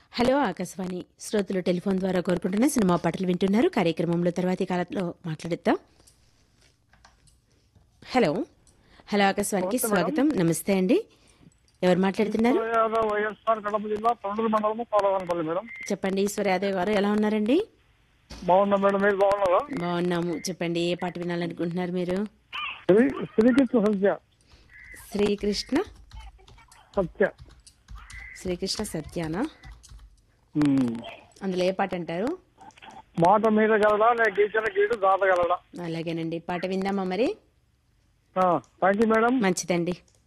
Hello Akashvani శ్రోతలు telephone ద్వారా కోరుకుంటున్న సినిమా పాటలు వింటున్నారు కార్యక్రమంలో తర్వాతి కాలంలో మాట్లాడిద్దాం హలో హలో ఆకాశవాణికి స్వాగతం నమస్తే అండి ఎవరు మాట్లాడుతున్నారు యాదవ్ వైఎస్ఆర్ కడప జిల్లా తొండూరు మండలము పాలవనపల్లి మేడం చెప్పండి ఈశ్వర్ యాదవ్ గారు ఎలా ఉన్నారండి బాగున్నా మేడం మీరు బాగున్నారా బాగున్నాము చెప్పండి ఏ పాట వినాలనుకుంటున్నారు మీరు శ్రీ శ్రీకృష్ణ సత్య శ్రీకృష్ణ సత్య శ్రీకృష్ణ సత్యానా ఉమ్. అందులో ఏ పాట అంటారు మాట మీద గలడా లేక గీచిన గీటు దాటగలడా అలాగేనండి పాట విందామా మరి థ్యాంక్ యూ మేడం మంచిదండి